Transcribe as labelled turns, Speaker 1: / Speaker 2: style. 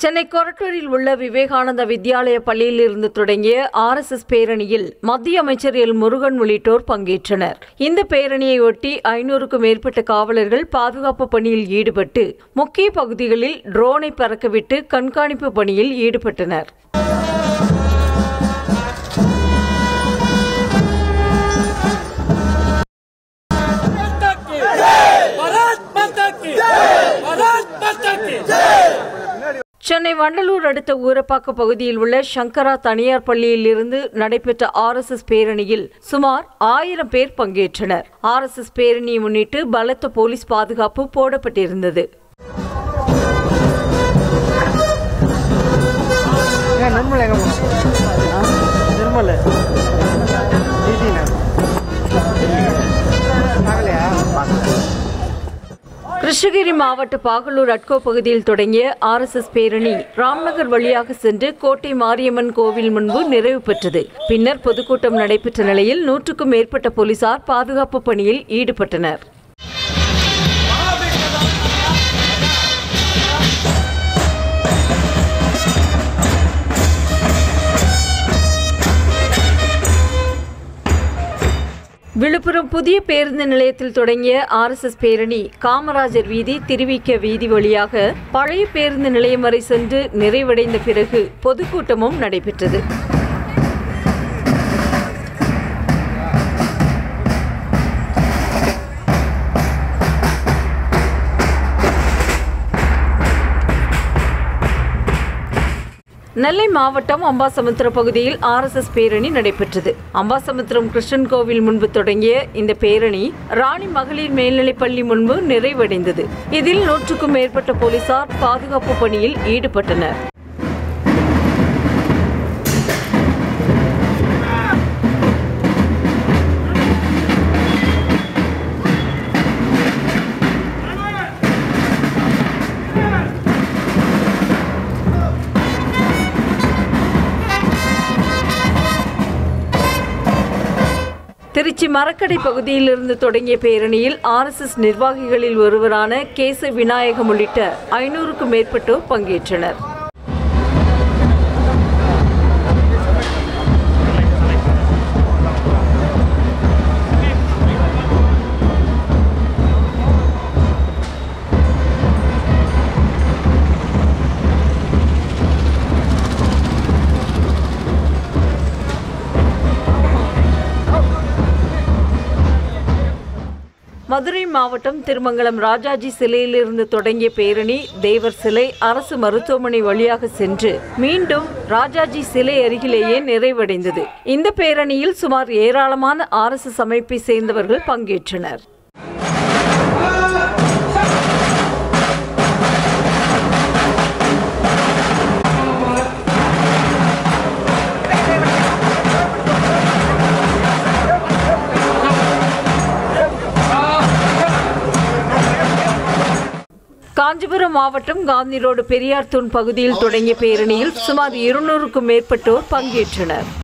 Speaker 1: சென்னை கொரட்டூரில் உள்ள விவேகானந்தா வித்யாலய பள்ளியில் இருந்து தொடங்கிய ஆர்எஸ்எஸ் பேரணியில் மத்திய அமைச்சர் எல் முருகன் உள்ளிட்டோர் பங்கேற்றனர் இந்த பேரணியை ஒட்டி ஐநூறுக்கும் மேற்பட்ட காவலர்கள் பாதுகாப்பு பணியில் ஈடுபட்டு முக்கிய பகுதிகளில் ட்ரோனை பறக்கவிட்டு கண்காணிப்பு பணியில் ஈடுபட்டனர்
Speaker 2: माता की भारत माता की भारत माता की
Speaker 1: சென்னை வண்டலூர் அடுத்த ஊரப்பாக்க பகுதியில் உள்ள சங்கரா தனியார் பள்ளியில் இருந்து நடைபெற்ற ஆர்எஸ்எஸ் பேரணியில் சுமார் ஆயிரம் பேர் பங்கேற்றனர் ஆர்எஸ்எஸ் பேரணியை முன்னிட்டு பலத்த போலீஸ் பாதுகாப்பு போடப்பட்டிருந்தது
Speaker 3: ஏன் நிர்மல் எங்க போனோம் நிர்மல் பார்க்கலையா
Speaker 1: கிருஷ்ணகிரி மாவட்ட பாகலூர் அட்கோ பகுதியில் தொடங்கிய ஆர்எஸ்எஸ் பேரணி ராம்நகர் வழியாக சென்று கோட்டை மாரியம்மன் கோவில் முன்பு நிறைவு பெற்றது பின்னர் பொதுக்கூட்டம் நடைபெற்ற நிலையில் நூற்றுக்கும் மேற்பட்ட போலீசார் பாதுகாப்பு பணியில் ஈடுபட்டனர் விழுப்புரம் புதிய பேருந்து நிலையத்தில் தொடங்கிய ஆர்எஸ்எஸ் பேரணி காமராஜர் வீதி திருவிக்க வீதி வழியாக பழைய பேருந்து நிலையம் வரை சென்று நிறைவடைந்த பிறகு பொதுக்கூட்டமும் நடைபெற்றது நெல்லை மாவட்டம் அம்பாசமுத்திரம் பகுதியில் ஆர்எஸ்எஸ் பேரணி நடைபெற்றது அம்பாசமுத்திரம் கிருஷ்ணன் கோவில் முன்பு தொடங்கிய இந்த பேரணி ராணி மகளிர் மேல்நிலைப் பள்ளி முன்பு நிறைவடைந்தது இதில் நூற்றுக்கும் மேற்பட்ட போலீசார் பாதுகாப்பு பணியில் ஈடுபட்டனர் திருச்சி மரக்கடை பகுதியிலிருந்து தொடங்கிய பேரணியில் ஆர்எஸ்எஸ் நிர்வாகிகளில் ஒருவரான கேச விநாயகம் உள்ளிட்ட ஐநூறுக்கும் மேற்பட்டோர் பங்கேற்றனர் மதுரை மாவட்டம் திருமங்கலம் ராஜாஜி சிலையிலிருந்து தொடங்கிய பேரணி தேவர் சிலை அரசு மருத்துவமனை வழியாக சென்று மீண்டும் ராஜாஜி சிலை அருகிலேயே நிறைவடைந்தது இந்த பேரணியில் சுமார் ஏராளமான ஆர்எஸ்எஸ் அமைப்பை சேர்ந்தவர்கள் பங்கேற்றனர் காஞ்சிபுரம் மாவட்டம் காந்தி ரோடு பெரியார் தூண் பகுதியில் தொடங்கிய பேரணியில் சுமார் இருநூறுக்கும் மேற்பட்டோர் பங்கேற்றனர்